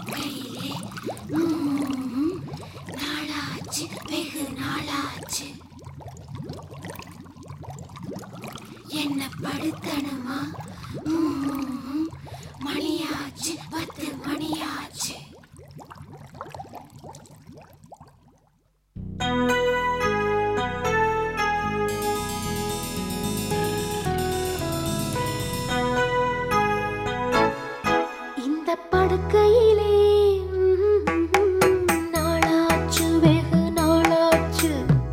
படுக்கையிலே ம்ம், நாளாச்சு வெகு நாளாச்சு என்ன படுத்தணுமா ம்ம், மணியாச்சு பத்து மணியாச்சு இந்த படுக்கையிலே ம்ம், நாளாச்சு வெகு நாளாச்சு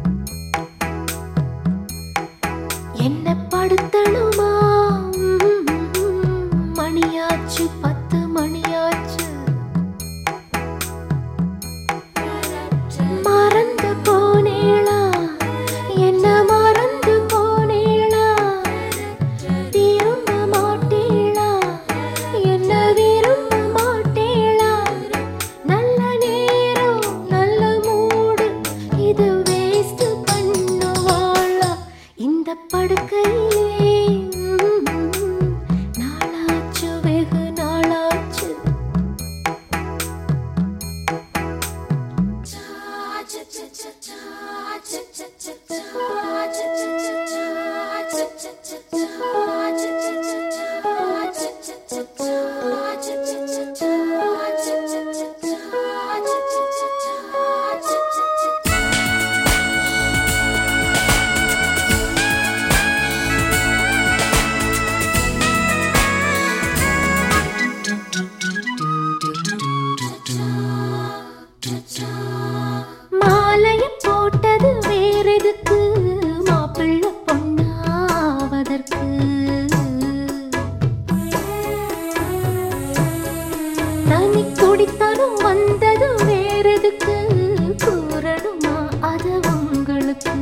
என்ன படுத்தணுமா ம்ம், மணியாச்சு பத்து மணியாச்சு மறந்து போனேளா என்ன மறந்து போனேளா திரும்ப மாட்டேளா என்ன விரும்ப மாட்டேளா நல்ல நேரம் நல்ல மூடு இது வேஸ்ட் பண்ணுவாளா இந்த படுக்கையிலே ம்ம், நாளாச்சு வெகு நாளாச்சு மாலைய போட்டது வேறெதுக்கு மாப்பிள்ள பொண்ணாவதற்கு தனி குடித்தனம் வந்தது வேறெதுக்கு கூறணுமா அது உங்களுக்கு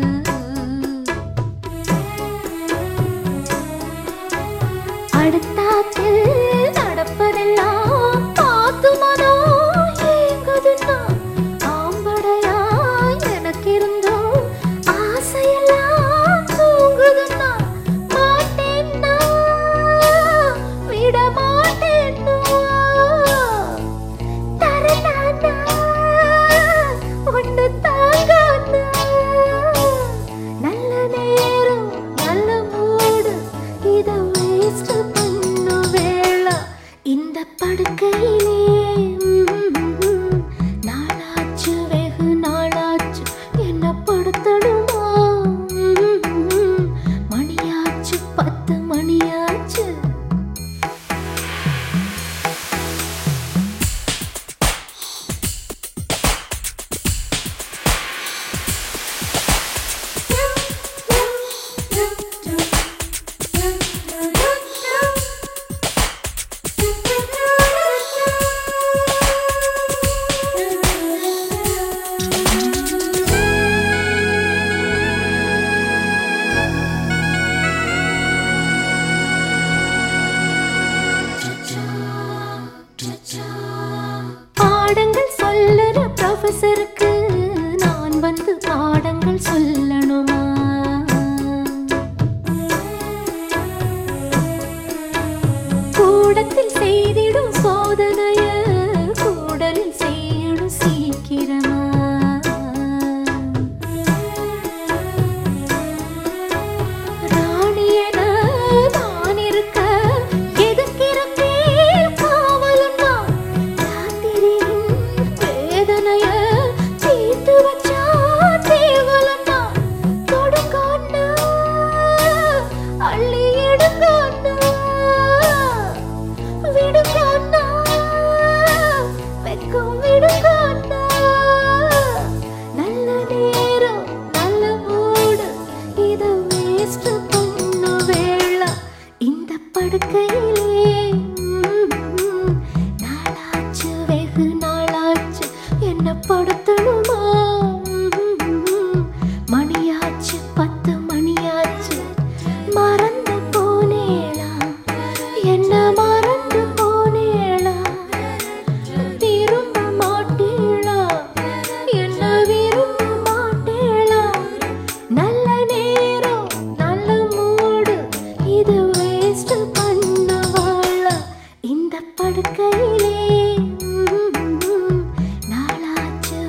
அடுத்தாத்தில் நடப்பதெல்லாம் பார்த்து மனோ ஏங்குதுன்னா ஆம்படையா எனக்கு இருந்தும் ஆசையெல்லாம் தூங்குதுன்னா மாட்டேன்னா விட மாட்டேன்னா தரலானா ஒன்று தாங்கானா நல்ல நேரம் நல்ல மூடு இத வேஸ்ட் பண்ணு வேளா இந்த படுக்கையிலே ம்ம், நாளாச்சு வெகு நாளாச்சு என்ன படுத்தணுமா ம்ம், மணியாச்சு பத்து மணியாச்சு பாடங்கள் சொல்லுற ப்ரொஃபஸருக்கு நான் வந்து பாடங்கள் சொல்லணுமா கூடத்தில் செய்திடும் சோதனைய கூடலில் செய்யணும் சீக்கிரமா ராணியன நான் இருக்க எதுக்கிருக்கேன் காவலுன்னா ராத்திரியின் வேதனைய தீர்த்து வச்சா தேவலன்னா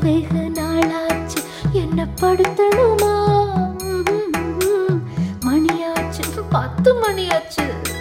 வெகு நாளாச்சு என்ன படுத்தணுமா ம், மணியாச்சு பத்து மணியாச்சு